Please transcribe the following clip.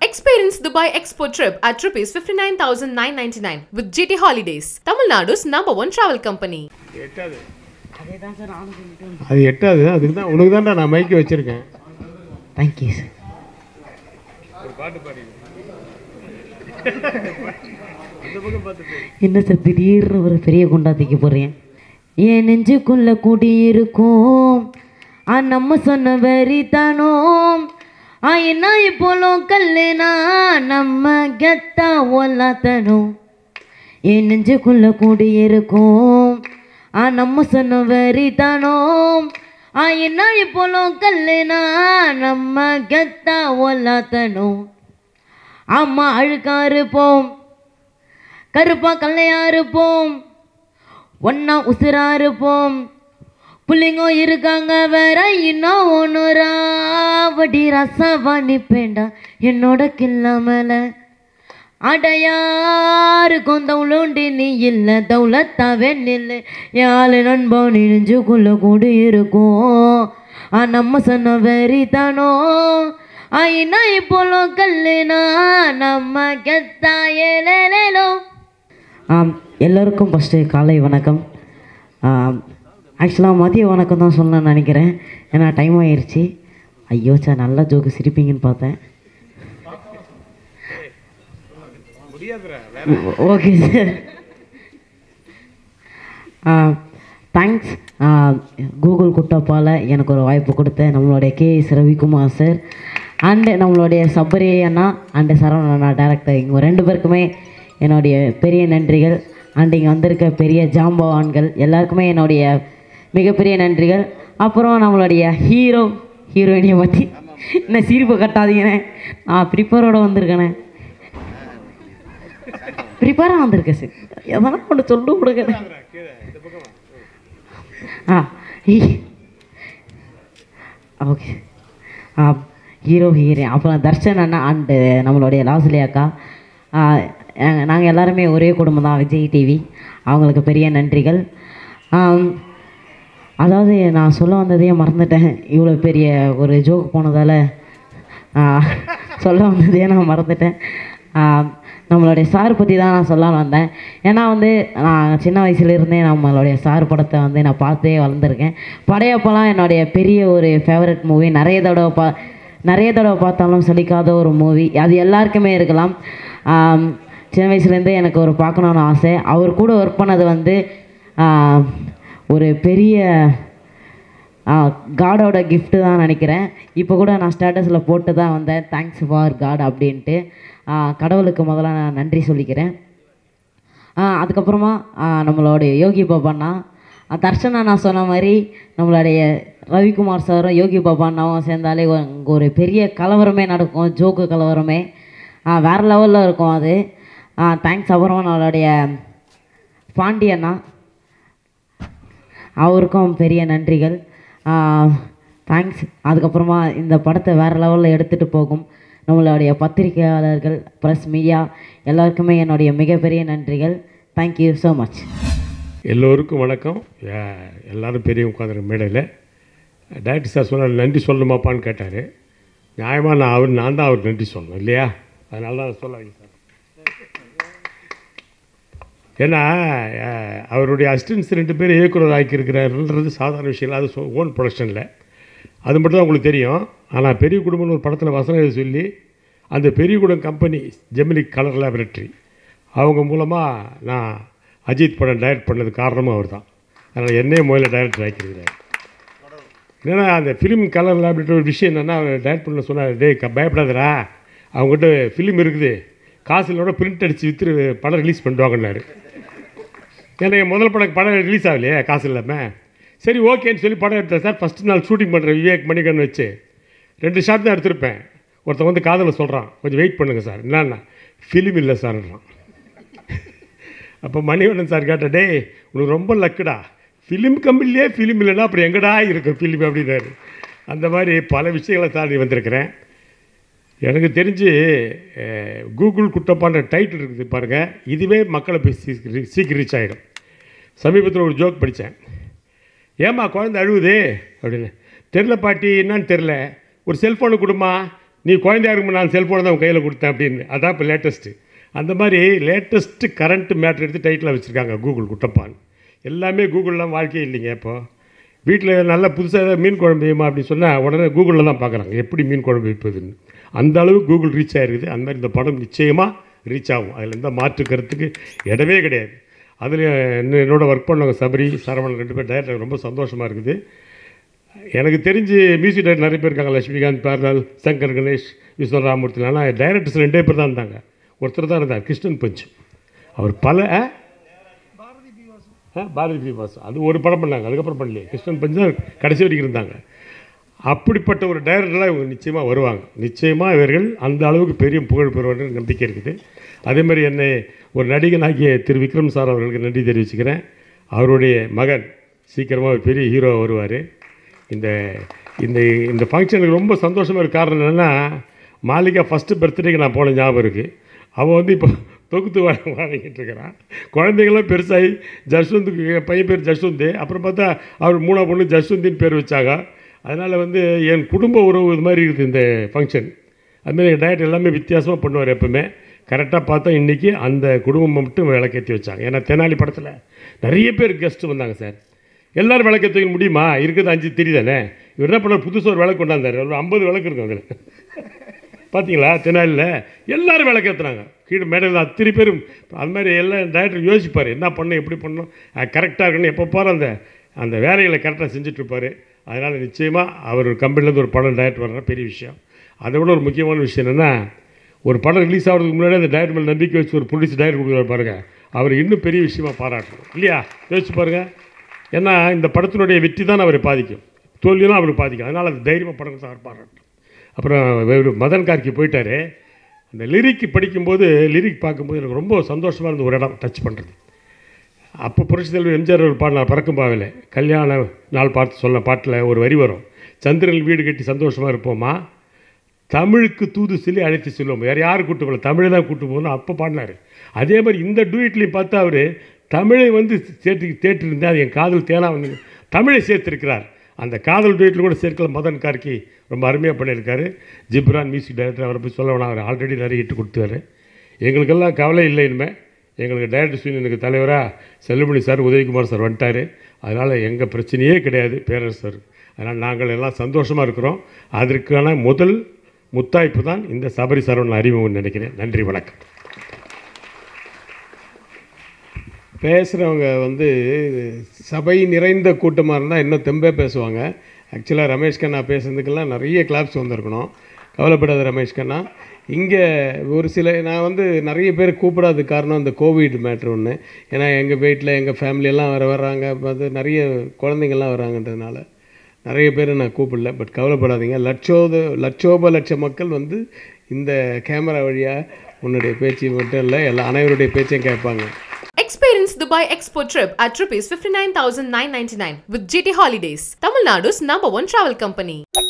Experience Dubai Expo trip at rupees 59,999 with GT Holidays, Tamil Nadu's number one travel company. எட்டாது அதே தான் sir நானும் சொல்லிட்டு வந்தேன். அது எட்டாது அதுக்கு தான் உனக்கு தான்டா நான் மைக்கு வச்சுருக்கேன் தேங்க்யூ சார் ஒரு பாட்டு பாடி அந்த பக்கம் பார்த்துட்டு என்ன சார் திடீர்னு ஒரு பெரிய குண்டா தூக்கி போடுறீங்க என் நெஞ்சுக்குள்ள குடியிருக்கும் ஆ நம்ம சொன்ன வரி தானோ ஆ என்ன இப்போலும் கல்லுனா நம்ம கெத்தா ஒல்லாத்தனும் என் நெஞ்சுக்குள்ள குடியிருக்கும் ஆ நம்ம சொன்ன வரி தானோ ஆ என்ன இப்போலும் கல்லுனா நம்ம கெத்தா ஒல்லாத்தனும் ஆமா அழுக்கா இருப்போம் கருப்பா கல்லையா இருப்போம் ஒன்னா உசுரா இருப்போம் புள்ளிங்க இருக்காங்க வேற இன்னும் ஒன்னுரா வடி ரசவா நிப்பேண்டா என்னோட கில்லாமல அடையாருக்கும் தவுளுண்டு நீ இல்லை தவுளத்தாவே நில்லு யாழ் நண்பா நீ நெஞ்சுக்குள்ள கூடி இருக்கும் ஆ நம்ம சொன்ன வெறி தானோ ஐநா இப்போலோ கல்லுனா நம்ம கெத்தா ஏலேலேலோ ஆம் எல்லோருக்கும் ஃபஸ்ட்டு காலை வணக்கம் ஆக்சுவலாக மதிய வணக்கம் தான் சொல்லணும்னு நினைக்கிறேன் ஏன்னா டைம் ஆயிடுச்சு ஐயோ சார் நல்லா ஜோக்கு சிரிப்பீங்கன்னு பார்த்தேன் முடியாதுடா okay sir thanks Google Kuttappa எனக்கு ஒரு வாய்ப்பு கொடுத்த நம்மளுடைய K S Ravikumar sir and நம்மளுடைய சபரி அண்ணா அண்டு சரவண அண்ணா டேரக்டர் இவங்க ரெண்டு பேருக்குமே என்னுடைய பெரிய நன்றிகள் அண்டு இங்கே வந்திருக்க பெரிய ஜாம்பவான்கள் எல்லாருக்குமே என்னுடைய மிகப்பெரிய நன்றிகள் அப்புறம் நம்மளுடைய ஹீரோ ஹீரோயினியை பற்றி என்ன சிரிப்பு கட்டாதீங்கண்ணே நான் ப்ரிப்பரோட வந்திருக்கேனே ப்ரிப்பேராக வந்திருக்கேன் சார் எதனா ஒன்று சொல்லு கொடுங்க ஆ ஓகே ஆ ஹீரோ ஹீரோயின் அப்புறம் தர்ஷன் அண்ணா அண்டு நம்மளுடைய லாஸ்லி அக்கா நாங்கள் எல்லாருமே ஒரே குடும்பம் தான் விஜய் டிவி அவங்களுக்கு பெரிய நன்றிகள் ஆம், அதாவது நான் சொல்ல வந்ததையே மறந்துட்டேன் இவ்வளோ பெரிய ஒரு ஜோக் போனதால் சொல்ல வந்ததையே நான் மறந்துட்டேன் ஆ, நம்மளுடைய சார் பற்றி தான் நான் சொல்ல வந்தேன் ஏன்னா வந்து நான் சின்ன வயசுலேருந்தே நம்மளுடைய சார் படத்தை வந்து நான் பார்த்தே வளர்ந்துருக்கேன் படையப்பெல்லாம் என்னுடைய பெரிய ஒரு ஃபேவரட் மூவி நிறைய தடவை பா நிறைய தடவை பார்த்தாலும் சலிக்காத ஒரு மூவி அது எல்லாருக்குமே இருக்கலாம் ஆம், சின்ன வயசுலேருந்தே எனக்கு ஒரு பார்க்கணுன்னு ஆசை அவர் கூட ஒர்க் பண்ணது வந்து ஆ, ஒரு பெரிய காடோட gift தான் நினைக்கிறேன் இப்போ கூட நான் ஸ்டேட்டஸில் போட்டு தான் வந்தேன் தேங்க்ஸ் ஃபார் காட் அப்படின்ட்டு ஆ, கடவுளுக்கு முதல்ல நான் நன்றி சொல்லிக்கிறேன் ஆ, அதுக்கப்புறமா ஆ, நம்மளுடைய யோகி பாபாண்ணா ஆ, தர்ஷனா நான் சொன்ன மாதிரி நம்மளுடைய ரவிக்குமார் சாரும் யோகி பாபா அண்ணாவும் சேர்ந்தாலே அங்கே ஒரு பெரிய கலவரமே நடக்கும் ஜோக்கு கலவரமே ஆ, வேற லெவலில் இருக்கும் அது தேங்க்ஸ் அப்புறமா நம்மளுடைய பாண்டியண்ணா அவருக்கும் பெரிய நன்றிகள் தேங்க்ஸ் அதுக்கப்புறமா இந்த படத்தை வேறு லெவலில் எடுத்துகிட்டு போகும் நம்மளுடைய பத்திரிகையாளர்கள் ப்ரெஸ் மீடியா எல்லாருக்குமே என்னுடைய மிகப்பெரிய நன்றிகள் தேங்க்யூ ஸோ மச் எல்லோருக்கும் வணக்கம் ஏ- எல்லாரும் பெரிய உட்காந்துருக்க மேடையில் டைரக்டர் சார் சொன்னார் நன்றி சொல்லணுமாப்பான்னு கேட்டார் நியாயமாக நான் அவர் நான் தான் அவருக்கு நன்றி சொல்லணும் இல்லையா அதனால தான் சொல்லாதீங்க சார் ஏன்னா அஹ், அவருடைய அசிஸ்டன்ஸ் ரெண்டு பேர் இயக்குனர் ஆக்கியிருக்கிறாருன்றது சாதாரண விஷயம் இல்லை அது ஓன் ப்ரொடக்ஷனில் அது மட்டும் தான் உங்களுக்கு தெரியும் ஆனால் பெரிய குடும்பம்னு ஒரு படத்தில் வசனம் எழுத சொல்லி அந்த பெரிய குடும்பம் கம்பெனி ஜெமினி கலர் லேபரேட்டரி அவங்க மூலமாக நான் அஜித் படம் டைரக்ட் பண்ணது காரணமும் அவர் தான் அதனால் என்னையே முதல்ல டைரக்டர் ஆக்கியிருக்கிறார் ஏன்னா அந்த ஃபிலிம் கலர் லேபரேட்டரி ஒரு விஷயம் என்னென்னா அவர் டைரக்ட் பண்ண சொன்னார் டேய் க- பயப்படாதடா அவங்ககிட்ட ஃபிலிம் இருக்குது காசு இல்லைனா பிரிண்ட் அடித்து விற்று படம் ரிலீஸ் பண்ணுவாங்கன்னாரு ஏன்னா என் முதல் படம் படம் ரிலீஸ் ஆகலையே காசு இல்லாமல் சரி ஓகேன்னு சொல்லி படம் எடுத்தேன் சார் ஃபஸ்ட்டு நாள் ஷூட்டிங் பண்ணுறேன் விவேக் மணிகன் வச்சு ரெண்டு ஷாட் தான் எடுத்திருப்பேன் ஒருத்தன் வந்து காதலை சொல்கிறான் கொஞ்சம் வெயிட் பண்ணுங்கள் சார் என்னன்னா ஃபிலிம் இல்லை சார்ன்றான் அப்போ மணிவண்ணன் சார் கேட்ட டேய் உனக்கு ரொம்ப லக்குடா ஃபிலிம் கம்பெனிலே ஃபிலிம் இல்லைன்னா அப்புறம் எங்கடா இருக்கும் ஃபிலிம் அப்படின்னாரு அந்த மாதிரி பல விஷயங்களை தாண்டி வந்திருக்கிறேன் எனக்கு தெரிஞ்சு அஹ், கூகுள் குட்டப்பான்ற டைட்டில் இருக்குது பாருங்கள் இதுவே மக்களை போய் சீ- சீக்கிரம் ரீச் ஆகிடும் சமீபத்தில் ஒரு ஜோக் படித்தேன் ஏம்மா குழந்தை அழுவுது அப்படின்னு தெரில பாட்டி என்னன்னு தெரில ஒரு செல்ஃபோனு கொடுமா நீ குழந்தையா இருக்கும்போது நான் செல்ஃபோனை தான் உன் கையில் கொடுத்தேன் அப்படின்னு அதான் இப்போ லேட்டஸ்ட்டு அந்த மாதிரி லேட்டஸ்ட்டு கரண்ட் மேட்ரு எடுத்து டைட்டில் வச்சுருக்காங்க கூகுள் குட்டப்பான் எல்லாமே கூகுள்லாம் வாழ்க்கையே இல்லைங்க இப்போ வீட்டில் நல்ல புதுசாக ஏதாவது மீன் குழம்பு வேணுமா அப்படின்னு சொன்னால் உடனே கூகுளில் தான் பார்க்குறாங்க எப்படி மீன் குழம்பு வைப்பதுன்னு அந்த அளவு கூகுள் ரீச் ஆகிருக்குது அந்த மாதிரி இந்த படம் நிச்சயமாக ரீச் ஆகும் அதில் எந்த மாற்று கருத்துக்கு இடமே கிடையாது அதில் என்னோட ஒர்க் பண்ணவங்க சபரி சரவணன் ரெண்டு பேர் டைரக்டர் ரொம்ப சந்தோஷமாக இருக்குது எனக்கு தெரிஞ்சு மியூசிக் டைரக்டர் நிறைய பேர் இருக்காங்க லட்சுமிகாந்த் பேர்லால் சங்கர் கணேஷ் விஸ்வநாத் ராமூர்த்தி ஆனால் டைரக்டர்ஸ் ரெண்டே பேர் தான் இருந்தாங்க ஒருத்தர் தான் இருந்தார் கிருஷ்ணன் பஞ்ச் அவர் பல ஆ? ஆ, பாரதி பி வாசு அது ஒரு படம் பண்ணாங்க அதுக்கப்புறம் பண்ணலையே கிருஷ்ணன் பஞ்ச் தான் கடைசி வரைக்கும் இருந்தாங்க அப்படிப்பட்ட ஒரு டைரக்டராக இவங்க நிச்சயமாக வருவாங்க நிச்சயமாக இவர்கள் அந்த அளவுக்கு பெரிய புகழ் பெறுவார்கள் நம்பிக்கை இருக்குது அதே மாதிரி என்னை ஒரு நடிகனாகிய திரு விக்ரம் சார் அவர்களுக்கு நன்றி தெரிவிச்சுக்கிறேன் அவருடைய மகன் சீக்கிரமாக ஒரு பெரிய ஹீரோ வருவார் இந்த இந்த இந்த ஃபங்க்ஷனுக்கு ரொம்ப சந்தோஷமாக இருக்க காரணம் என்னென்னா மாளிகா ஃபஸ்ட்டு பர்த்டேக்கு நான் போன ஞாபகம் இருக்குது அவன் வந்து இப்போ தொகுத்து வா வாங்கிட்டு இருக்கிறான் குழந்தைங்களாம் பெருசாகி ஜஸ்வந்துக்கு என் பையன் பேர் ஜஸ்வந்த் அப்புறம் பார்த்தா அவர் மூணா பொண்ணு ஜஸ்வந்தின்னு பேர் வச்சாங்க அதனால் வந்து என் குடும்ப உறவு இது மாதிரி இருக்குது இந்த ஃபங்க்ஷன் அதுமாதிரி என் டயட் எல்லாமே வித்தியாசமாக பண்ணுவார் எப்பவுமே கரெக்டாக பார்த்தா இன்றைக்கி அந்த குடும்பம் மட்டும் விளக்கேற்றி வச்சாங்க ஏன்னா தெனாலி படத்தில் நிறைய பேர் கெஸ்ட்டு வந்தாங்க சார் எல்லோரும் விளக்கேற்ற முடியுமா இருக்குது அஞ்சு தெரியுதானே இவர் என்ன பண்ணார் புதுசாக ஒரு விளக்கு கொண்டாந்தார் ஒரு ஐம்பது விளக்கு இருக்கும் அதில் பார்த்தீங்களா தெனாலியில் எல்லாரும் விளக்கேற்றுறாங்க கீழே மேடையில் அத்தனை பேரும் அது மாதிரி எல்லாம் டைரக்டர் யோசிப்பார் என்ன பண்ணணும் எப்படி பண்ணணும் கரெக்டாக இருக்கணும் எப்போ பாரு அந்த அந்த வேலைகளை கரெக்டாக செஞ்சுட்ருப்பார் அதனால் நிச்சயமாக அவர் கம்பெனிலேருந்து ஒரு படம் டைரக்ட் வர்ற பெரிய விஷயம் அதை விட ஒரு முக்கியமான விஷயம் என்னென்னா ஒரு படம் ரிலீஸ் ஆகிறதுக்கு முன்னாடி அந்த டைரக்டர் மேலே நம்பிக்கை வச்சு ஒரு ப்ரொடியூஸ் டைரக்ட் கொடுக்குறாரு பாருங்கள் அவர் இன்னும் பெரிய விஷயமா பாராட்டணும் இல்லையா யோசிச்சு பாருங்கள் ஏன்னா இந்த படத்தினுடைய வெற்றி தான் அவரை பாதிக்கும் தோல்வியும் அவருக்கு பாதிக்கும் அதனால் அது தைரியமாக படம் அவர் பாராட்டணும் அப்புறம் இவரு மதன் கார்கி போயிட்டாரு அந்த லிரிக் படிக்கும்போது லிரிக் பார்க்கும்போது எனக்கு ரொம்ப சந்தோஷமாக இருந்த ஒரு இடம் டச் பண்ணுறது அப்போ புரட்சி தலைவர் எம்ஜிஆர் ஒரு பாடினார் பறக்கும் பாவில கல்யாண நாள் பார்த்து சொன்ன பாட்டில் ஒரு வரி வரும் சந்திரன் வீடு கட்டி சந்தோஷமாக இருப்போமா தமிழுக்கு தூது சொல்லி அழைத்து செல்வோம் வேறு யார் கூட்டு போகல தமிழை தான் கூட்டு போகணும் அப்போ பாடினார் அதே மாதிரி இந்த டூயிட்லையும் பார்த்தா அவர் தமிழை வந்து சேர்த்து தேட்டிருந்தேன் அது என் காதல் தேனா வந்து தமிழை சேர்த்திருக்கிறார் அந்த காதல் டூயிட்டில் கூட சேர்க்கல மதன் கார்கி ரொம்ப அருமையாக பண்ணியிருக்காரு ஜிப்ரான் மியூசிக் டைரக்டர் அவரை போய் சொல்ல வேணாம் அவர் ஆல்ரெடி நிறைய ஹிட் கொடுத்தாரு எங்களுக்கெல்லாம் கவலை இல்லை இனிமேல் எங்களுக்கு டைரக்டர்ஸ் யூனியனுக்கு தலைவராக செல்லுமணி சார் உதயகுமார் சார் வந்துட்டார் அதனால் எங்கள் பிரச்சனையே கிடையாது பேரரசர் அதனால் நாங்கள் எல்லாம் சந்தோஷமாக இருக்கிறோம் அதற்கான முதல் முத்தாய்ப்பு தான் இந்த சபரி சரவணன் அறிமுகம்னு நினைக்கிறேன் நன்றி வணக்கம் பேசுகிறவங்க வந்து சபை நிறைந்த கூட்டமாக இருந்தால் இன்னும் தெம்பே பேசுவாங்க ஆக்சுவலாக ரமேஷ் கண்ணா பேசுனதுக்கெல்லாம் நிறைய கிளாப்ஸ் வந்திருக்கணும் கவலைப்படாத ரமேஷ் கண்ணா இங்கே ஒரு சில நான் வந்து நிறைய பேர் கூப்பிடாத காரணம் இந்த கோவிட் மேட்ரு ஒன்று ஏன்னா எங்கள் வீட்டில் எங்கள் ஃபேமிலியெல்லாம் வர வர்றாங்க வந்து நிறைய குழந்தைங்கள்லாம் வராங்கன்றதுனால நிறைய பேர் நான் கூப்பிடல பட் கவலைப்படாதீங்க லட்சோத லட்சோப லட்ச மக்கள் வந்து இந்த கேமரா வழியாக உன்னுடைய பேச்சு மட்டும் இல்லை எல்லா அனைவருடைய பேச்சையும் கேட்பாங்க Experience Dubai Expo trip at rupees 59,999 with GT Holidays, Tamil Nadu's number one travel company.